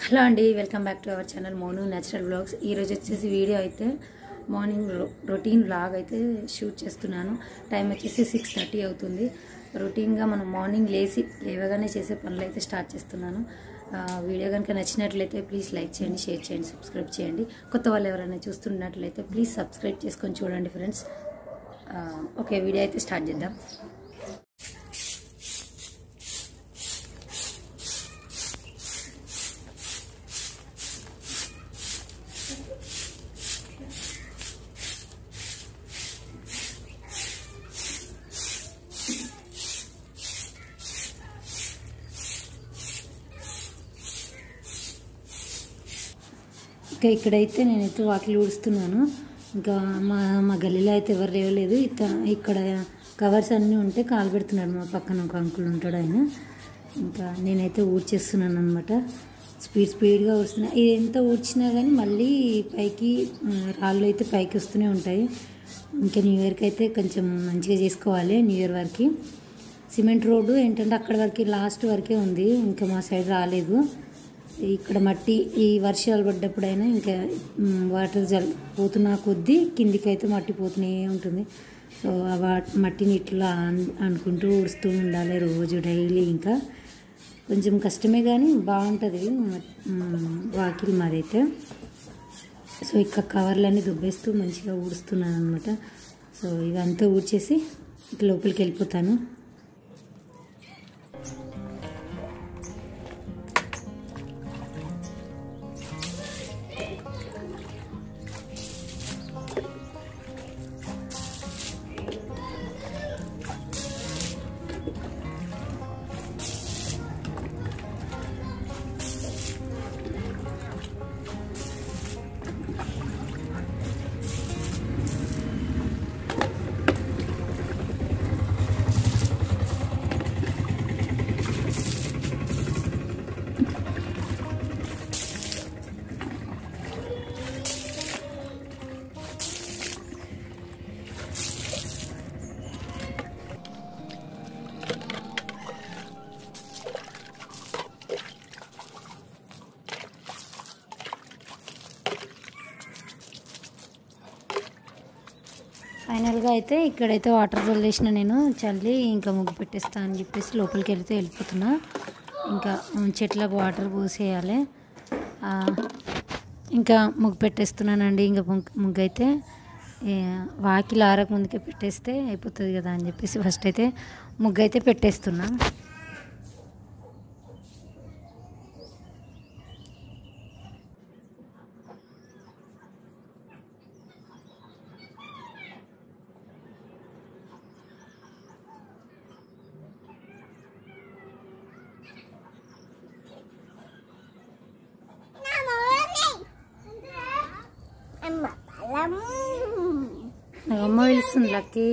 hello అండి welcome back to our channel Monu natural vlogs ఈరోజు వచ్చేసి వీడియో అయితే మార్నింగ్ రొటీన్ బ్లాగ్ అయితే షూట్ చేస్తున్నాను టైం వచ్చేసి సిక్స్ థర్టీ అవుతుంది రొటీన్గా మనం మార్నింగ్ లేచి లేవగానే చేసే పనులు అయితే స్టార్ట్ చేస్తున్నాను ఆ, వీడియో కనుక నచ్చినట్లయితే ప్లీజ్ లైక్ చేయండి షేర్ చేయండి సబ్స్క్రైబ్ చేయండి కొత్త వాళ్ళు ఎవరైనా చూస్తున్నట్లయితే ప్లీజ్ సబ్స్క్రైబ్ చేసుకొని చూడండి ఫ్రెండ్స్ ఓకే వీడియో అయితే స్టార్ట్ చేద్దాం ఇంకా ఇక్కడైతే నేనైతే వాకిలి ఊడుస్తున్నాను ఇంకా మా మా గల్లీలో అయితే ఎవరు లేవలేదు ఇత ఇక్కడ కవర్స్ అన్నీ ఉంటే కాలు పెడుతున్నాడు మా పక్కన ఒక అంకుల్ ఉంటాడు ఆయన ఇంకా నేనైతే ఊడ్చేస్తున్నాను అనమాట స్పీడ్ స్పీడ్గా ఊడుస్తున్నా ఇది ఎంత ఊడ్చినా కానీ మళ్ళీ పైకి ఆ, రాళ్ళు అయితే పైకి వస్తూనే ఉంటాయి ఇంకా న్యూ ఇయర్కి అయితే కొంచెం మంచిగా చేసుకోవాలి న్యూ ఇయర్ వరకు సిమెంట్ రోడ్డు ఏంటంటే అక్కడ వరకు లాస్ట్ వరకే ఉంది ఇంకా మా సైడ్ రాలేదు ఇక్కడ మట్టి ఈ వర్షాలు పడ్డప్పుడైనా ఇంకా మ్, వాటర్ జల్ పోతున్న కొద్దీ కిందికి అయితే మట్టి పోతూనే ఉంటుంది సో ఆ వా- మట్టిని ఇట్లా అన్- అనుకుంటూ ఊడుస్తూ ఉండాలి రోజు డైలీ ఇంకా కొంచెం కష్టమే కానీ బాగుంటుంది వాకిల్ మాదైతే సో ఇక్కడ కవర్లన్నీ దుబ్బేస్తూ మంచిగా ఊడుస్తున్నాను అనమాట సో ఇవంతా ఊడ్చేసి ఇట్లా లోపలికి వెళ్ళిపోతాను ఫైనల్గా అయితే ఇక్కడైతే వాటర్ చల్లేసిన నేను చల్లి ఇంకా ముగ్గు పెట్టేస్తా అని చెప్పేసి లోపలికి వెళ్తే వెళ్ళిపోతున్నా ఇంకా ఉమ్, చెట్లకు వాటర్ పోసేయాలి ఆ, ఇంకా ముగ్గు పెట్టేస్తున్నానండి ఇంకా ముగ్గు ముగ్గు అయితే ఏ, వాకిలు ఆరక ముందుకే పెట్టేస్తే అయిపోతుంది కదా అని చెప్పేసి ఫస్ట్ అయితే ముగ్గు అయితే పెట్టేస్తున్నా నాకు అమ్మ పిలుస్తుంది లక్కీ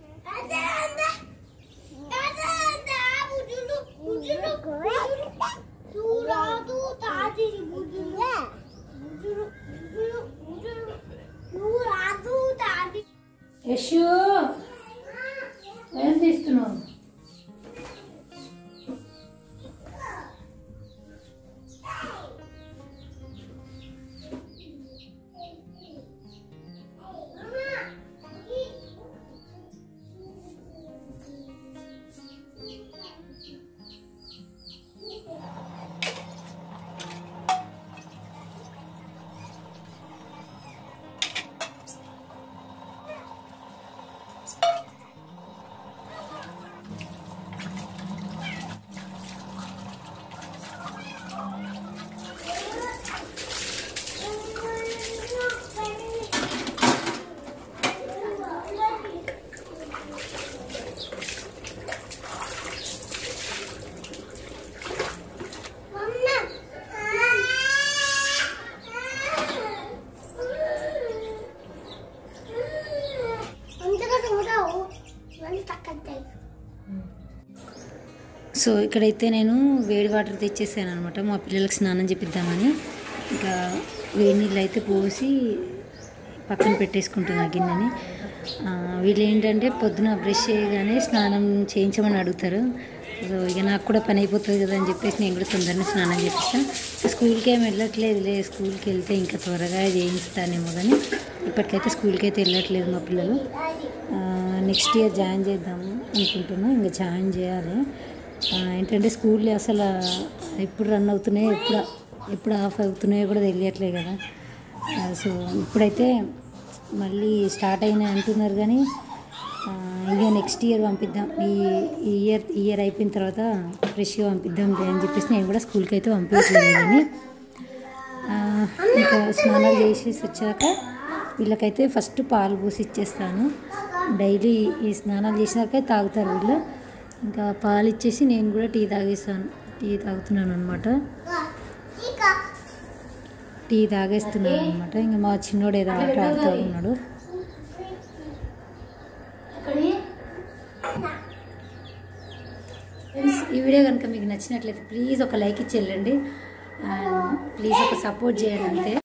యశు ఏం తీస్తున్నావు సో ఇక్కడైతే నేను వేడి వాటర్ తెచ్చేసాను అనమాట మా పిల్లలకి స్నానం చేపిద్దామని ఇంకా వేడి నీళ్ళు అయితే పోసి పక్కన పెట్టేసుకుంటున్నా గిన్నెని ఆ, వీళ్ళు ఏంటంటే పొద్దున బ్రష్ చేయగానే స్నానం చేయించమని అడుగుతారు సో ఇక నాకు కూడా పని అయిపోతుంది కదా అని చెప్పేసి నేను కూడా తొందరగా స్నానం చేపిస్తాను స్కూల్కి ఏమి వెళ్ళట్లేదులే స్కూల్కి వెళ్తే ఇంకా త్వరగా చేయిస్తానేమో కానీ ఇప్పటికైతే స్కూల్కి అయితే వెళ్ళట్లేదు మా పిల్లలు నెక్స్ట్ ఇయర్ జాయిన్ చేద్దాము అనుకుంటున్నా ఇంకా జాయిన్ చేయాలి ఆ, ఏంటంటే స్కూల్ అసలు ఎప్పుడు రన్ అవుతున్నాయో ఎప్పుడు ఎప్పుడు ఆఫ్ అవుతున్నాయో కూడా తెలియట్లేదు కదా ఆ, సో ఇప్పుడైతే మళ్ళీ స్టార్ట్ అయినాయి అంటున్నారు కానీ ఆ, ఇక నెక్స్ట్ ఇయర్ పంపిద్దాం ఈ ఈ ఇయర్ ఈ ఇయర్ అయిపోయిన తర్వాత ఫ్రెష్గా పంపిద్దాం అని చెప్పేసి నేను కూడా స్కూల్కి అయితే పంపించలేదు కానీ ఆ, ఇంకా స్నానాలు చేసేసి వచ్చాక వీళ్ళకైతే ఫస్ట్ పాలు పోసి ఇచ్చేస్తాను డైలీ ఈ స్నానాలు చేసినాక తాగుతారు వీళ్ళు ఇంకా పాలు ఇచ్చేసి నేను కూడా టీ తాగేస్తాను టీ తాగుతున్నాను అనమాట టీ తాగేస్తున్నాను అనమాట ఇంకా మా చిన్నోడు ఏదో ఆట ఆడుతూ ఉన్నాడు ఫ్రెండ్స్ ఈ వీడియో కనుక మీకు నచ్చినట్లయితే ప్లీజ్ ఒక లైక్ ఇచ్చి వెళ్ళండి అండ్ ప్లీజ్ ఒక సపోర్ట్ చేయండి అంతే